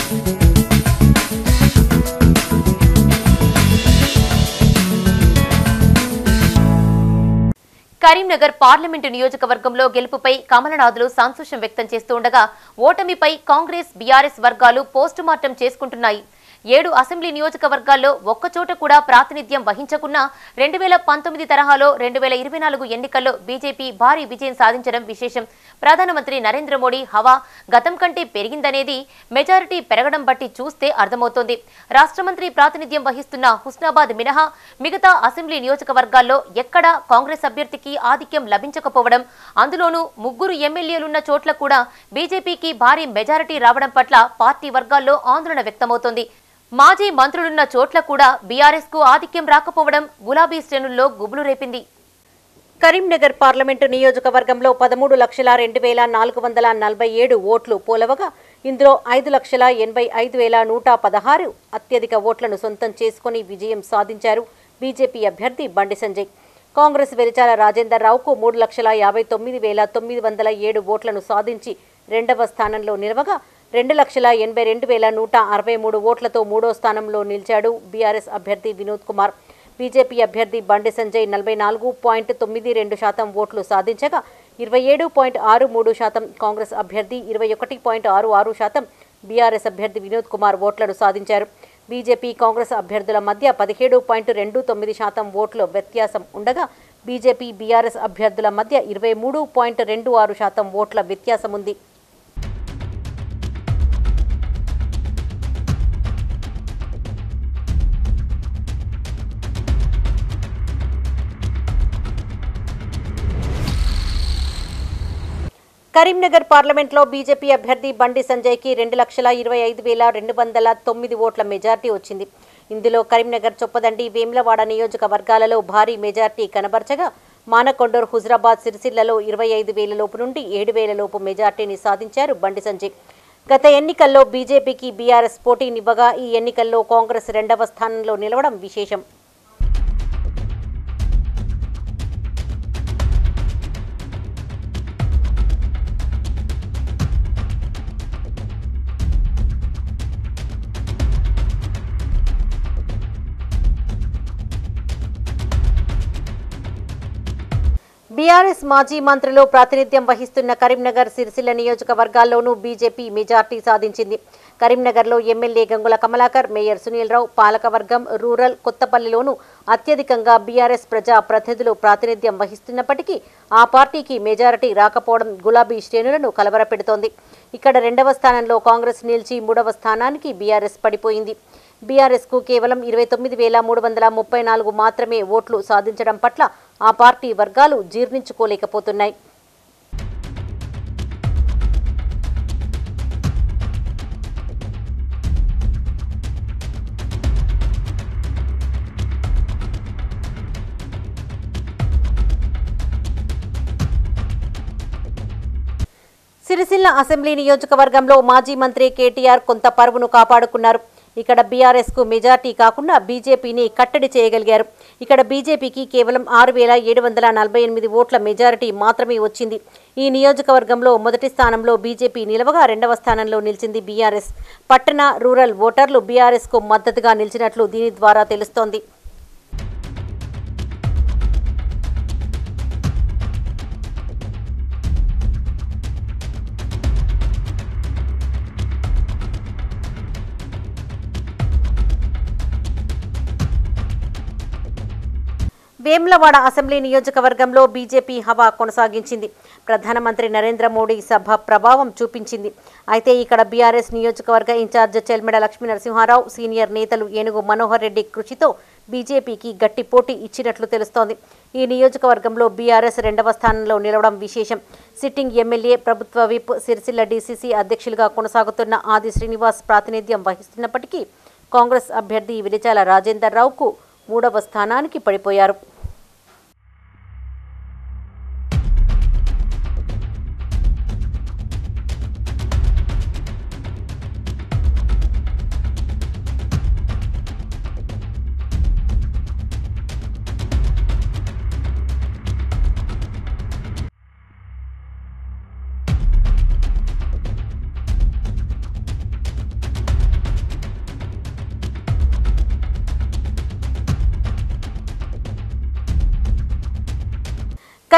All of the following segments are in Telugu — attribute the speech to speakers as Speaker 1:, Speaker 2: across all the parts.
Speaker 1: కరీంనగర్ పార్లమెంటు నియోజకవర్గంలో గెలుపుపై కమలనాథులు సంతోషం వ్యక్తం చేస్తూ ఉండగా ఓటమిపై కాంగ్రెస్ బీఆర్ఎస్ వర్గాలు పోస్టుమార్టం చేసుకుంటున్నాయి ఏడు అసెంబ్లీ నియోజకవర్గాల్లో ఒక్కచోట కూడా ప్రాతినిధ్యం వహించకున్నా రెండు వేల పంతొమ్మిది తరహాలో రెండు వేల ఇరవై నాలుగు ఎన్నికల్లో బీజేపీ భారీ విజయం సాధించడం విశేషం ప్రధానమంత్రి నరేంద్ర మోడీ హవా గతం కంటే పెరిగిందనేది మెజారిటీ పెరగడం బట్టి చూస్తే అర్థమవుతోంది రాష్ట్ర మంత్రి ప్రాతినిధ్యం వహిస్తున్న హుస్నాబాద్ మినహా మిగతా అసెంబ్లీ నియోజకవర్గాల్లో ఎక్కడా కాంగ్రెస్ అభ్యర్థికి ఆధిక్యం లభించకపోవడం అందులోనూ ముగ్గురు ఎమ్మెల్యేలున్న చోట్ల కూడా బీజేపీకి భారీ మెజారిటీ రావడం పట్ల పార్టీ వర్గాల్లో ఆందోళన వ్యక్తమవుతోంది మాజీ మంత్రులున్న చోట్ల కూడా బీఆర్ఎస్ కు ఆధిక్యం రాకపోవడం గులాబీ శ్రేణుల్లో గుబులు రేపింది కరీంనగర్ పార్లమెంటు నియోజకవర్గంలో పదమూడు లక్షల రెండు వేల నాలుగు వందల నలభై ఏడు ఓట్లు పోలవగా ఇందులో ఐదు లక్షల ఎనభై ఐదు వేల నూట పదహారు అత్యధిక ఓట్లను సొంతం చేసుకుని విజయం సాధించారు బీజేపీ అభ్యర్థి బండి సంజయ్ కాంగ్రెస్ వెలిచాల రాజేందర్ రావుకు మూడు లక్షల యాభై తొమ్మిది వేల తొమ్మిది వందల ఏడు ఓట్లను సాధించి రెండవ స్థానంలో నిలవగా రెండు లక్షల ఎనభై రెండు వేల నూట అరవై మూడు ఓట్లతో మూడో స్థానంలో నిలిచాడు బీఆర్ఎస్ అభ్యర్థి వినోద్ కుమార్ బీజేపీ అభ్యర్థి బండి సంజయ్ నలభై నాలుగు పాయింట్ తొమ్మిది రెండు శాతం ఓట్లు సాధించగా ఇరవై ఏడు పాయింట్ ఆరు మూడు శాతం కాంగ్రెస్ అభ్యర్థి ఇరవై ఒకటి పాయింట్ ఆరు ఆరు శాతం బీఆర్ఎస్ అభ్యర్థి వినోద్ కుమార్ ఓట్లను సాధించారు బీజేపీ కాంగ్రెస్ అభ్యర్థుల మధ్య పదిహేడు పాయింట్ రెండు తొమ్మిది శాతం ఓట్ల వ్యత్యాసం ఉండగా బీజేపీ బీఆర్ఎస్ అభ్యర్థుల మధ్య ఇరవై మూడు పాయింట్ రెండు ఆరు శాతం ఓట్ల వ్యత్యాసం ఉంది కరీంనగర్ పార్లమెంట్లో బీజేపీ అభ్యర్థి బండి సంజయ్కి రెండు లక్షల ఇరవై ఐదు వేల రెండు వందల తొమ్మిది ఓట్ల మెజార్టీ వచ్చింది ఇందులో కరీంనగర్ చొప్పదండి వేములవాడ నియోజకవర్గాలలో భారీ మెజార్టీ కనబర్చగా మానకొండూరు హుజరాబాద్ సిరిసిల్లలో ఇరవై ఐదు వేల లోపు నుండి ఏడు వేల లోపు మెజార్టీని సాధించారు బండి సంజయ్ గత ఎన్నికల్లో బీజేపీకి బీఆర్ఎస్ పోటీనివ్వగా ఈ ఎన్నికల్లో కాంగ్రెస్ రెండవ స్థానంలో నిలవడం విశేషం బీఆర్ఎస్ మాజీ మంత్రులు ప్రాతినిధ్యం వహిస్తున్న కరీంనగర్ సిరిసిల్ల నియోజకవర్గాల్లోనూ బీజేపీ మెజార్టీ సాధించింది కరీంనగర్లో ఎమ్మెల్యే గంగుల కమలాకర్ మేయర్ సునీల్ రావు పాలకవర్గం రూరల్ కొత్తపల్లిలోనూ అత్యధికంగా బీఆర్ఎస్ ప్రజా ప్రతినిధులు ప్రాతినిధ్యం వహిస్తున్నప్పటికీ ఆ పార్టీకి మెజారిటీ రాకపోవడం గులాబీ శ్రేణులను కలవరపెడుతోంది ఇక్కడ రెండవ స్థానంలో కాంగ్రెస్ నిలిచి మూడవ స్థానానికి బీఆర్ఎస్ పడిపోయింది బీఆర్ఎస్కు కేవలం ఇరవై తొమ్మిది వేల మూడు వందల ముప్పై నాలుగు మాత్రమే ఓట్లు సాధించడం పట్ల ఆ పార్టీ వర్గాలు జీర్ణించుకోలేకపోతున్నాయి సిరిసిల్ల అసెంబ్లీ నియోజకవర్గంలో మాజీ మంత్రి కేటీఆర్ కొంత పరువును కాపాడుకున్నారు ఇక్కడ బీఆర్ఎస్ కు మెజార్టీ కాకుండా బీజేపీని కట్టడి చేయగలిగారు ఇక్కడ బీజేపీకి కేవలం ఆరు వేల ఏడు వందల నలభై ఎనిమిది ఓట్ల మెజారిటీ మాత్రమే వచ్చింది ఈ నియోజకవర్గంలో మొదటి స్థానంలో బీజేపీ నిలవగా రెండవ స్థానంలో నిలిచింది బీఆర్ఎస్ పట్టణ రూరల్ ఓటర్లు బీఆర్ఎస్ కు మద్దతుగా నిలిచినట్లు దీని ద్వారా తెలుస్తోంది వేములవాడ అసెంబ్లీ నియోజకవర్గంలో బీజేపీ హవా కొనసాగించింది ప్రధానమంత్రి నరేంద్ర మోడీ సభ ప్రభావం చూపించింది అయితే ఇక్కడ బీఆర్ఎస్ నియోజకవర్గ ఇన్ఛార్జ్ చెల్మెడ లక్ష్మీ నరసింహారావు సీనియర్ నేతలు ఏనుగు మనోహర్ రెడ్డి కృషితో బీజేపీకి గట్టి పోటీ ఇచ్చినట్లు తెలుస్తోంది ఈ నియోజకవర్గంలో బీఆర్ఎస్ రెండవ స్థానంలో నిలవడం విశేషం సిట్టింగ్ ఎమ్మెల్యే ప్రభుత్వ విప్ సిరిసిల్ల డీసీసీ అధ్యక్షులుగా కొనసాగుతున్న ఆది శ్రీనివాస్ ప్రాతినిధ్యం వహిస్తున్నప్పటికీ కాంగ్రెస్ అభ్యర్థి విరిచాల రాజేందర్ రావుకు మూడవ స్థానానికి పడిపోయారు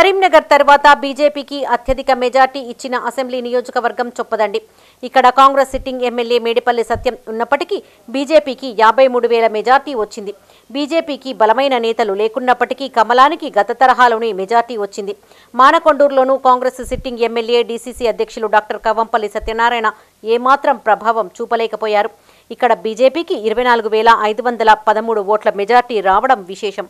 Speaker 2: కరీంనగర్ తర్వాత బీజేపీకి అత్యధిక మెజార్టీ ఇచ్చిన అసెంబ్లీ నియోజకవర్గం చొప్పదండి ఇక్కడ కాంగ్రెస్ సిట్టింగ్ ఎమ్మెల్యే మేడిపల్లి సత్యం ఉన్నప్పటికీ బీజేపీకి యాభై మూడు వేల మెజార్టీ వచ్చింది బీజేపీకి బలమైన నేతలు లేకున్నప్పటికీ కమలానికి గత తరహాలోనే మెజార్టీ వచ్చింది మానకొండూరులోనూ కాంగ్రెస్ సిట్టింగ్ ఎమ్మెల్యే డీసీసీ అధ్యక్షులు డాక్టర్ కవంపల్లి సత్యనారాయణ ఏమాత్రం ప్రభావం చూపలేకపోయారు ఇక్కడ బీజేపీకి ఇరవై నాలుగు వేల ఐదు వందల పదమూడు ఓట్ల మెజార్టీ రావడం విశేషం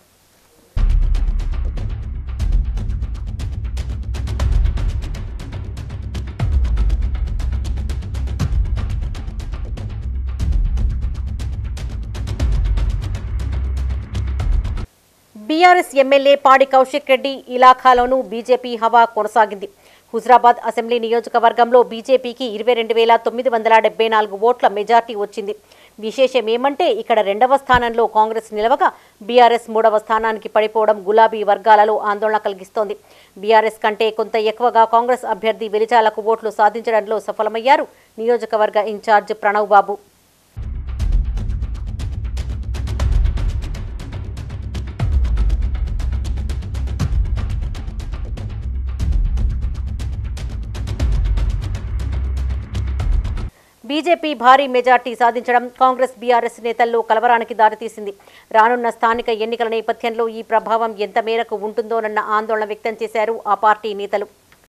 Speaker 2: బీఆర్ఎస్ ఎమ్మెల్యే పాడి కౌశిక్ రెడ్డి ఇలాఖాలోనూ బీజేపీ హవా కొనసాగింది హుజరాబాద్ అసెంబ్లీ నియోజకవర్గంలో బీజేపీకి ఇరవై రెండు వేల తొమ్మిది వందల డెబ్బై నాలుగు ఓట్ల మెజార్టీ వచ్చింది విశేషం ఏమంటే ఇక్కడ రెండవ స్థానంలో కాంగ్రెస్ నిలవగా బీఆర్ఎస్ మూడవ స్థానానికి పడిపోవడం గులాబీ వర్గాలలో ఆందోళన కలిగిస్తోంది బీఆర్ఎస్ కంటే కొంత ఎక్కువగా కాంగ్రెస్ అభ్యర్థి వెలిచాలకు ఓట్లు సాధించడంలో సఫలమయ్యారు నియోజకవర్గ ఇన్ఛార్జ్ ప్రణవ్ బాబు బీజేపీ భారీ మెజార్టీ సాధించడం కాంగ్రెస్ బీఆర్ఎస్ నేతల్లో కలవరానికి దారితీసింది రానున్న స్థానిక ఎన్నికల నేపథ్యంలో ఈ ప్రభావం ఎంత మేరకు ఉంటుందోనన్న ఆందోళన వ్యక్తం చేశారు ఆ పార్టీ నేతలు